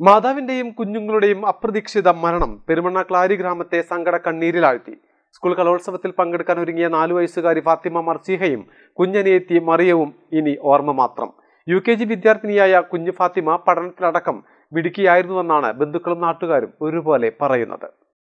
മാതാവിന്റെയും കുഞ്ഞുങ്ങളുടെയും അപ്രതീക്ഷിത മരണം പെരുമണ്ണ ക്ലാരി ഗ്രാമത്തെ സങ്കട കണ്ണീരിലാഴ്ത്തി സ്കൂൾ കലോത്സവത്തിൽ പങ്കെടുക്കാൻ ഒരുങ്ങിയ നാലു വയസ്സുകാരി ഫാത്തിമ മർസീഹയും കുഞ്ഞനിയെത്തി മറിയവും ഇനി ഓർമ്മ മാത്രം യു കെ ജി വിദ്യാർത്ഥിനിയായ കുഞ്ഞു ഫാത്തിമ പഠനത്തിലടക്കം മിടുക്കിയായിരുന്നുവെന്നാണ് ബന്ധുക്കളും നാട്ടുകാരും ഒരുപോലെ പറയുന്നത്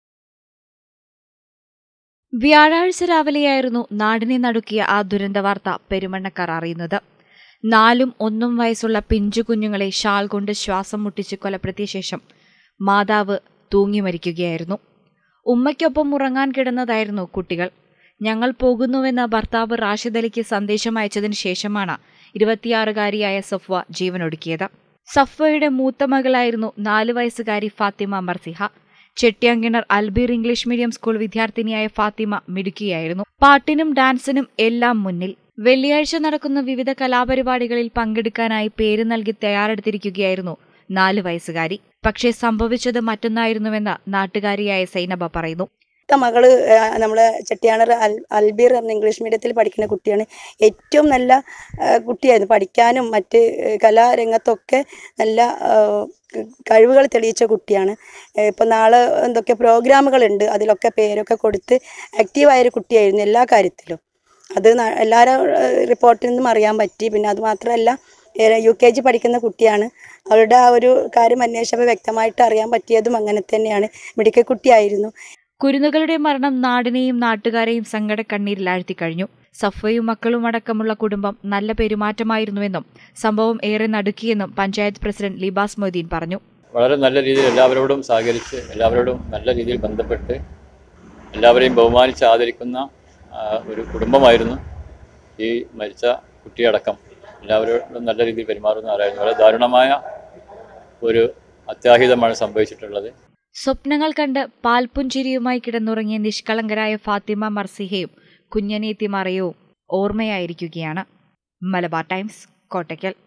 വ്യാഴാഴ്ച രാവിലെയായിരുന്നു നാടിനെ നടുക്കിയ ആ ദുരന്ത വാർത്ത പെരുമണ്ണക്കാർ അറിയുന്നത് നാലും ഒന്നും വയസ്സുള്ള പിഞ്ചു കുഞ്ഞുങ്ങളെ ഷാൾ കൊണ്ട് ശ്വാസം മുട്ടിച്ച് കൊലപ്പെടുത്തിയ ശേഷം മാതാവ് തൂങ്ങി മരിക്കുകയായിരുന്നു ഉമ്മയ്ക്കൊപ്പം ഉറങ്ങാൻ കിടന്നതായിരുന്നു കുട്ടികൾ ഞങ്ങൾ പോകുന്നുവെന്ന ഭർത്താവ് റാഷിദ് അലിക്ക് സന്ദേശം അയച്ചതിന് ശേഷമാണ് ഇരുപത്തിയാറുകാരിയായ സഫ്വ ജീവനൊടുക്കിയത് സഫ്വയുടെ മൂത്ത മകളായിരുന്നു നാല് വയസ്സുകാരി ഫാത്തിമ മർസിഹ ചെട്ടിയങ്കിണർ അൽബീർ ഇംഗ്ലീഷ് മീഡിയം സ്കൂൾ വിദ്യാർത്ഥിനിയായ ഫാത്തിമ മിടുക്കിയായിരുന്നു പാട്ടിനും ഡാൻസിനും എല്ലാം മുന്നിൽ വെള്ളിയാഴ്ച നടക്കുന്ന വിവിധ കലാപരിപാടികളിൽ പങ്കെടുക്കാനായി പേര് നൽകി തയ്യാറെടുത്തിരിക്കുകയായിരുന്നു നാല് വയസ്സുകാരി പക്ഷേ സംഭവിച്ചത് മറ്റൊന്നായിരുന്നുവെന്ന് നാട്ടുകാരിയായ സൈനബ പറയുന്നു മൂത്ത മകള് ആ, നമ്മളെ ചെട്ടിയാണർ അൽ അൽബീർ എന്ന ഇംഗ്ലീഷ് മീഡിയത്തിൽ പഠിക്കുന്ന കുട്ടിയാണ് ഏറ്റവും നല്ല ആ, കുട്ടിയായിരുന്നു പഠിക്കാനും മറ്റ് ഏ, കലാരംഗത്തൊക്കെ നല്ല ആ, ക- കഴിവുകൾ തെളിയിച്ച കുട്ടിയാണ് ഇപ്പം നാളെ എന്തൊക്കെ പ്രോഗ്രാമുകളുണ്ട് അതിലൊക്കെ പേരൊക്കെ കൊടുത്ത് ആക്റ്റീവായൊരു കുട്ടിയായിരുന്നു എല്ലാ കാര്യത്തിലും അത് ന- എല്ലാവരും റിപ്പോർട്ടിൽ നിന്നും അറിയാൻ പറ്റി പിന്നെ അത് മാത്രമല്ല യു കെ ജി പഠിക്കുന്ന കുട്ടിയാണ് അവരുടെ ആ ഒരു കാര്യം അന്വേഷിച്ചപ്പോൾ വ്യക്തമായിട്ട് അറിയാൻ പറ്റിയതും അങ്ങനെ തന്നെയാണ് മിടുക്ക കുട്ടിയായിരുന്നു കുരുന്നുകളുടെ മരണം നാടിനെയും നാട്ടുകാരെയും സങ്കട കണ്ണീരിലാഴ്ത്തി കഴിഞ്ഞു സഫയും മക്കളും അടക്കമുള്ള കുടുംബം നല്ല പെരുമാറ്റമായിരുന്നുവെന്നും സംഭവം ഏറെ നടുക്കിയെന്നും പഞ്ചായത്ത് പ്രസിഡന്റ് ലിബാസ് മൊയ്തീൻ പറഞ്ഞു വളരെ നല്ല രീതിയിൽ എല്ലാവരോടും സഹകരിച്ച് എല്ലാവരോടും നല്ല രീതിയിൽ ബന്ധപ്പെട്ട് എല്ലാവരെയും ബഹുമാനിച്ച് ആദരിക്കുന്ന ആ, ഒരു കുടുംബമായിരുന്നു ഈ മരിച്ച കുട്ടിയടക്കം എല്ലാവരോടും നല്ല രീതിയിൽ പെരുമാറുന്നവരായിരുന്നു വളരെ ദാരുണമായ ഒരു അത്യാഹിതമാണ് സംഭവിച്ചിട്ടുള്ളത് സ്വപ്നങ്ങൾ കണ്ട് പാൽപുഞ്ചിരിയുമായി കിടന്നുറങ്ങിയ നിഷ്കളങ്കരായ ഫാത്തിമ മർസിഹയും കുഞ്ഞനേത്തി മറയവും ഓർമ്മയായിരിക്കുകയാണ് മലബാർ ടൈംസ് കോട്ടയ്ക്കൽ